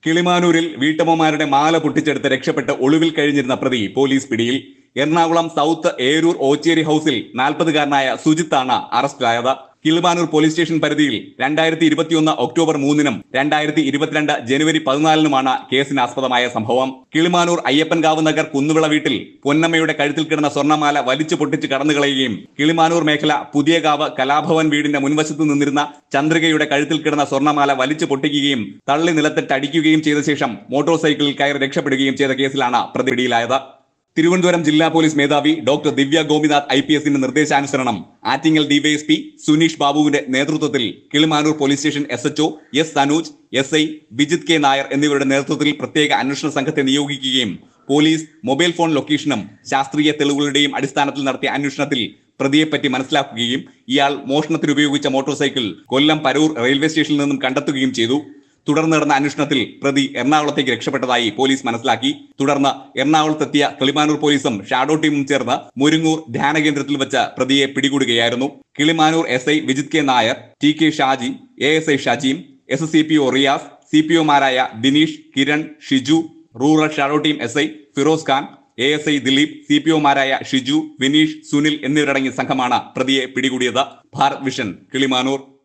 കിളിമാനൂരിൽ വീട്ടമ്മമാരുടെ മാല പൊട്ടിച്ചെടുത്ത് രക്ഷപ്പെട്ട് ഒളിവിൽ കഴിഞ്ഞിരുന്ന പ്രതി പോലീസ് പിടിയിൽ എറണാകുളം സൗത്ത് ഏരൂർ ഓച്ചേരി ഹൌസിൽ നാൽപ്പതുകാരനായ സുജിത്താണ് അറസ്റ്റിലായത് കിളിമാനൂർ പോലീസ് സ്റ്റേഷൻ പരിധിയിൽ രണ്ടായിരത്തി ഇരുപത്തിയൊന്ന് ഒക്ടോബർ മൂന്നിനും രണ്ടായിരത്തി ഇരുപത്തിരണ്ട് ജനുവരി പതിനാലിനുമാണ് കേസിന് ആസ്പദമായ സംഭവം കിളിമാനൂർ അയ്യപ്പൻകാവ് നഗർ കുന്നുവിള വീട്ടിൽ പൊന്നമ്മയുടെ കഴുത്തിൽ കിടന്ന സ്വർണ്ണമാല വലിച്ചു പൊട്ടിച്ച് കടന്നുകളയുകയും കിളിമാനൂർ മേഖല പുതിയകാവ് കലാഭവൻ വീടിന്റെ മുൻവശത്ത് നിന്നിരുന്ന ചന്ദ്രികയുടെ കഴുത്തിൽ കിടന്ന സ്വർണ്ണമാല വലിച്ചു പൊട്ടിക്കുകയും തള്ളി നിലത്തിട്ട് അടിക്കുകയും ചെയ്ത ശേഷം മോട്ടോർ സൈക്കിളിൽ കയറി രക്ഷപ്പെടുകയും ചെയ്ത കേസിലാണ് പ്രതി പിടിയിലായത് തിരുവനന്തപുരം ജില്ലാ പോലീസ് മേധാവി doctor Divya Gopinath I P എസിന്റെ നിർദ്ദേശാനുസരണം ആറ്റിങ്ങൽ ഡിവൈഎസ്പി സുനീഷ് ബാബുവിന്റെ നേതൃത്വത്തിൽ Kilimanoor police station S HO S Sanooj S I Bijith K Nair എന്നിവരുടെ നേതൃത്വത്തിൽ പ്രത്യേക അന്വേഷണ സംഘത്തെ നിയോഗിക്കുകയും പോലീസ് മൊബൈൽ ഫോൺ ലൊക്കേഷനും ശാസ്ത്രീയ തെളിവുകളുടെയും അടിസ്ഥാനത്തിൽ നടത്തിയ അന്വേഷണത്തിൽ പ്രതിയെപ്പറ്റി മനസ്സിലാക്കുകയും ഇയാൾ മോഷണത്തിന് ഉപയോഗിച്ച motor cycle Kollam Paravur railway സ്റ്റേഷനിൽ നിന്നും കണ്ടെത്തുകയും ചെയ്തു തുടർന്ന് നടന്ന അന്വേഷണത്തിൽ പ്രതി എറണാകുളത്തേക്ക് രക്ഷപ്പെട്ടതായി പോലീസ് മനസ്സിലാക്കി തുടർന്ന് എറണാകുളത്തെത്തിയ കിളിമാനൂർ പോലീസും ഷാഡോ ടീമും ചേർന്ന് മുരുങ്ങൂർ ധ്യാന കേന്ദ്രത്തിൽ വെച്ച് പ്രതിയെ പിടികൂടുകയായിരുന്നു Kilimanoor S I Vijith K Nair T K Shaji A S I ഷാജിയും S C P O Riyas C P ഒമാരായ Dineesh Kiran Shiju rural shadow team S I Firoz Khan A S I Dileep C P ഒമാരായ ഷിജു വിനീഷ് സുനിൽ എന്നിവരടങ്ങിയ സംഘമാണ് പ്രതിയെ പിടികൂടിയത് ഭാരത് വിഷൻ കിളിമാനൂർ